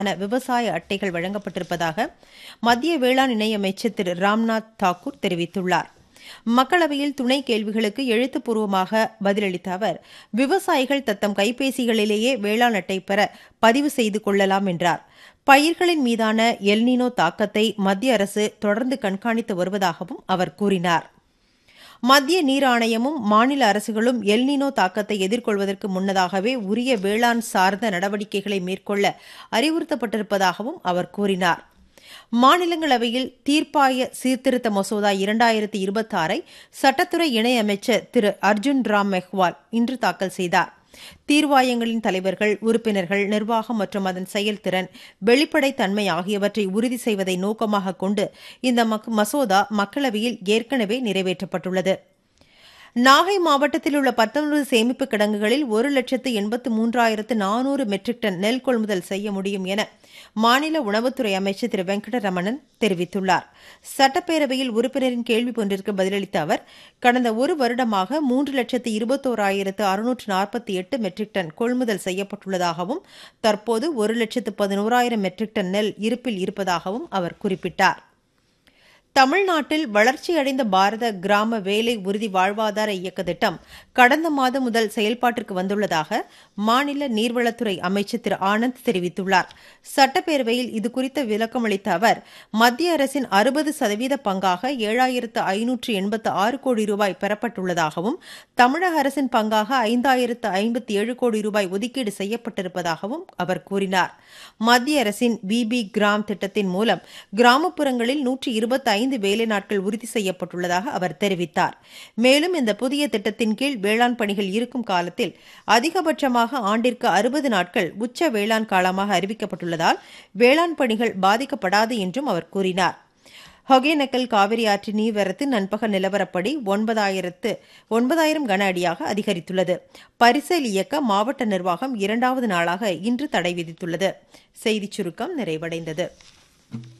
விவசாய அட்டைகள் வழங்கப்பட்டிருப்பதாக மத்திய வேளாண் இணையமைச்சர் திரு ராம்நாத் தாக்கூர் தெரிவித்துள்ளார் மக்களவையில் துணை கேள்விகளுக்கு எழுத்துப்பூர்வமாக பதிலளித்த அவர் விவசாயிகள் தத்தம் கைபேசிகளிலேயே வேளாண் அட்டை பெற பதிவு செய்து கொள்ளலாம் என்றார் பயிர்களின் மீதான எல்னினோ தாக்கத்தை மத்திய அரசு தொடர்ந்து கண்காணித்து வருவதாகவும் அவர் கூறினார் மத்திய நீர் ஆணையமும் மாநில அரசுகளும் எல்னினோ தாக்கத்தை எதிர்கொள்வதற்கு முன்னதாகவே உரிய வேளாண் சார்ந்த நடவடிக்கைகளை மேற்கொள்ள அறிவுறுத்தப்பட்டிருப்பதாகவும் அவர் கூறினார் மாநிலங்களவையில் தீர்ப்பாய சீர்திருத்த மசோதா இரண்டாயிரத்தி இருபத்தி ஆறை சட்டத்துறை இணையமைச்சர் திரு அர்ஜுன் ராம் மெஹ்வால் இன்று தாக்கல் செய்தார் தீர்வாயங்களின் தலைவர்கள் உறுப்பினர்கள் நிர்வாகம் மற்றும் அதன் செயல்திறன் வெளிப்படைத்தன்மை ஆகியவற்றை உறுதி செய்வதை நோக்கமாக கொண்டு இந்த மசோதா மக்களவையில் ஏற்கனவே நிறைவேற்றப்பட்டுள்ளது நாகை மாவட்டத்தில் உள்ள பத்தொன்பது சேமிப்பு கிடங்குகளில் ஒரு லட்சத்து எண்பத்து மூன்றாயிரத்து நானூறு மெட்ரிக் டன் நெல் கொள்முதல் செய்ய முடியும் என மாநில உணவுத்துறை அமைச்சர் திரு வெங்கடரமணன் தெரிவித்துள்ளார் சட்டப்பேரவையில் உறுப்பினரின் கேள்வி ஒன்றிற்கு பதிலளித்த அவர் கடந்த ஒரு வருடமாக மூன்று லட்சத்து இருபத்தோராயிரத்து அறுநூற்று நாற்பத்தி எட்டு மெட்ரிக் டன் கொள்முதல் செய்யப்பட்டுள்ளதாகவும் தற்போது ஒரு லட்சத்து பதினோராயிரம் மெட்ரிக் டன் நெல் இருப்பில் இருப்பதாகவும் அவர் குறிப்பிட்டார் தமிழ்நாட்டில் வளர்ச்சியடைந்த பாரத கிராம வேலை உறுதி வாழ்வாதார இயக்க திட்டம் கடந்த மாதம் முதல் செயல்பாட்டிற்கு வந்துள்ளதாக மாநில நீர்வளத்துறை அமைச்சர் திரு ஆனந்த் தெரிவித்துள்ளார் சட்டப்பேரவையில் இதுகுறித்த விளக்கம் அளித்த அவர் மத்திய அரசின் அறுபது சதவீத பங்காக ஏழாயிரத்து ஐநூற்று எண்பத்து ஆறு கோடி ரூபாய் பெறப்பட்டுள்ளதாகவும் தமிழக அரசின் பங்காக ஐந்தாயிரத்து ஐம்பத்தி ஏழு கோடி ரூபாய் ஒதுக்கீடு செய்யப்பட்டிருப்பதாகவும் அவர் கூறினார் மத்திய அரசின் பிபி கிராம் திட்டத்தின் மூலம் கிராமப்புறங்களில் நூற்றி இருபத்தி ஐந்து வேலை நாட்கள் உறுதி செய்யப்பட்டுள்ளதாக அவர் தெரிவித்தார் மேலும் இந்த புதிய திட்டத்தின் கீழ் வேளாண் பணிகள் இருக்கும் காலத்தில் அதிகபட்சமாக ஆண்டிற்கு அறுபது நாட்கள் உச்ச வேளாண் காலமாக அறிவிக்கப்பட்டுள்ளதால் வேளாண் பணிகள் பாதிக்கப்படாது என்றும் அவர் கூறினார் ஒகேனக்கல் காவிரி ஆற்றின் நீர்வரத்து நண்பகல் நிலவரப்படி ஒன்பதாயிரத்து ஒன்பதாயிரம் கன அடியாக அதிகரித்துள்ளது பரிசல் இயக்க மாவட்ட நிர்வாகம் இரண்டாவது நாளாக இன்று தடை விதித்துள்ளது செய்திச் சுருக்கம் நிறைவடைந்தது